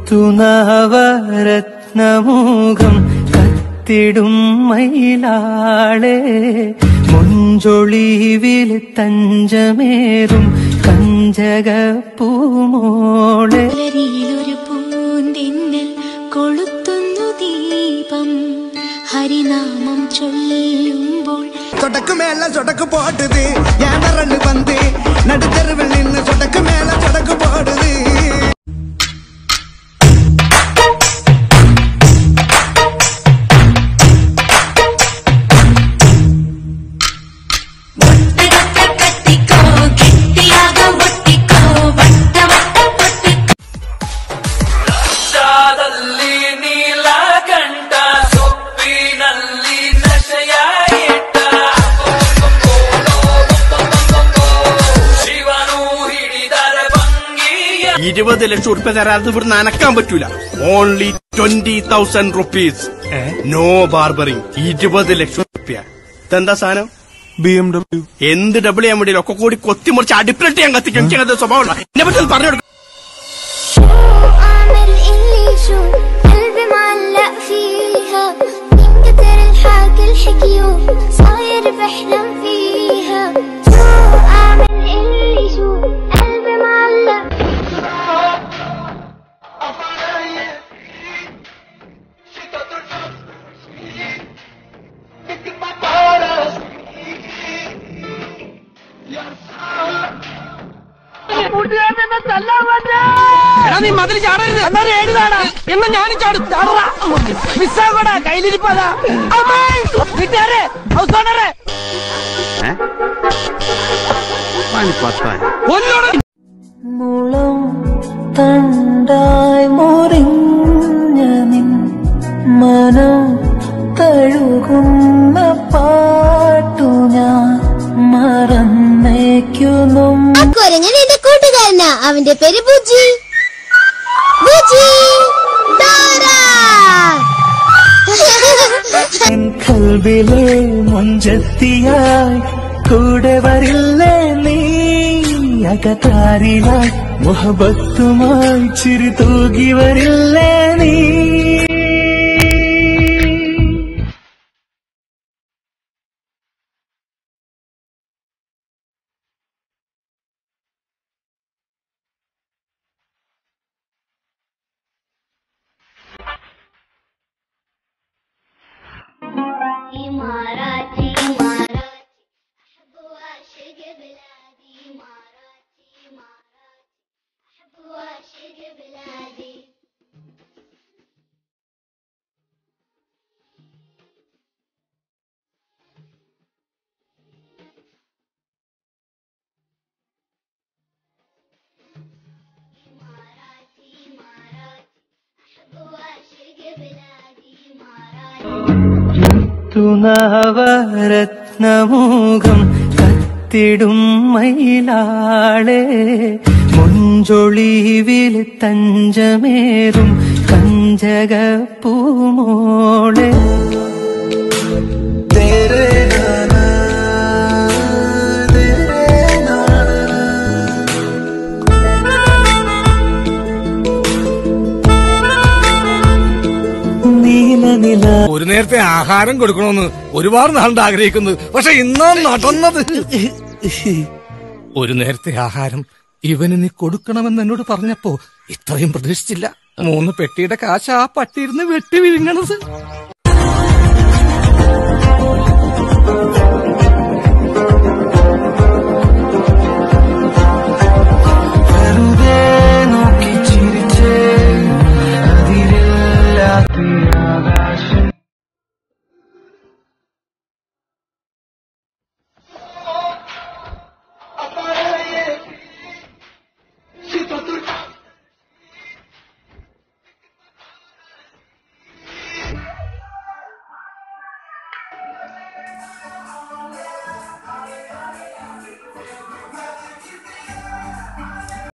മുത്തുനവരത്നമൂഖം കത്തിടും മയിലാളെ മുഞ്ചൊളിവിൽ തഞ്ചമേറും കഞ്ചകപ്പൂമോളെ പുലരിയിലൊരു പൂന്തിന്നൽ കൊളുത്തുന്നു ദീപം ഹരിനാമം ചൊല്ലുമ്പോൾ சொடக்கு மேல சொடக்கு போடுது ஏமரன்னு வந்து நடுத்தருவில் நின்னு சொடக்கு மேல சொடக்கு போடுது ಕಟ್ಟಿಕೋ ಗಟ್ಟಿಯಾಗ ಒಟ್ಟಿಕೋ ಬಟ್ಟ ಬಟ್ಟ ಪಟ್ಟಿಕೋ ದಲ್ಲಿ ನೀಲಕಂಠ ಸೊಪ್ಪಿನಲ್ಲಿ ನಶೆಯ ಇಟ್ಟ ಶಿವನು ಹಿಡಿದರ ಭಂಗಿಯ ഇരുപത് ലക്ഷം ഉറുപ്പ്യ തരാതെ ഇവിടുന്ന് അനക്കാൻ പറ്റൂല only twenty thousand rupees no barbering ഇരുപത് ലക്ഷം ഉറുപ്പ്യ ഇതെന്താ സാധനം ബി എം ഡബ്ല്യു എന്ത് ഡബിൾ ചെയ്യാൻ വേണ്ടി ഒക്കെ കൂടി കൊത്തിമുറിച്ച് അടുപ്പിലിട്ട് ഞാൻ കത്തിക്കും എനിക്ക് അങ്ങനത്തെ സ്വഭാവം ഉണ്ടോ? എന്നെ പറ്റി ഒന്ന് പറഞ്ഞു കൊടുക്കും اعمل اللي شو قلبي معلق فيها من كتر الحكي الحكيو صاير بحلم فيها شو اعمل اللي شو قلبي معلق നീ മതിൽ ചാടരുത് എന്നാ ഏഴുതാടാ എന്നാ ഞാനും ചാടും ചാടാ മിസ്സാകോടാ കയ്യിലിരിപ്പതാ അമ്മേ വീട്ടുകാരെ ഹൗസ് ഓണറെ ഒന്നോട് മുളം തണ്ടായി മുറിഞ്ഞ നിൻ മനം തഴുകുന്ന പാട്ടു ഞാൻ മറന്നേക്കുന്നു കുരങ്ങൻ എന്റെ കൂട്ടുകാരനാ അവന്റെ പേര് ബുജി ബുജി എൻ കൽവിലെ മുഞ്ചത്തിയായി കൂടെ വരില്ലേ നീ അകതാരിലായി മുഹബത്തുമായി ചിരി തൂകി വരില്ലേ നീ إماراتي إماراتي أحب وأعشق بلادي إماراتي إماراتي أحب وأعشق بلادي إماراتي إماراتي أحب وأعشق بلادي إماراتي തുനവരത്നമൂഖം കത്തിടും മയിലാളെ മുഞ്ചൊളിവിൽ തഞ്ചമേറും കഞ്ചകപ്പൂമോളെ നീല നില ഒരു നേരത്തെ ആഹാരം കൊടുക്കണമെന്ന് ഒരുപാട് നാളുണ്ട് ആഗ്രഹിക്കുന്നത് പക്ഷെ ഇന്നാ നടന്നത് ഒരു നേരത്തെ ആഹാരം ഇവന് നീ കൊടുക്കണമെന്ന് എന്നോട് പറഞ്ഞപ്പോ ഇത്രയും പ്രതീക്ഷിച്ചില്ല മൂന്ന് പെട്ടിയുടെ കാശ് ആ പട്ടിയിരുന്ന് വെട്ടി വിഴുങ്ങണത്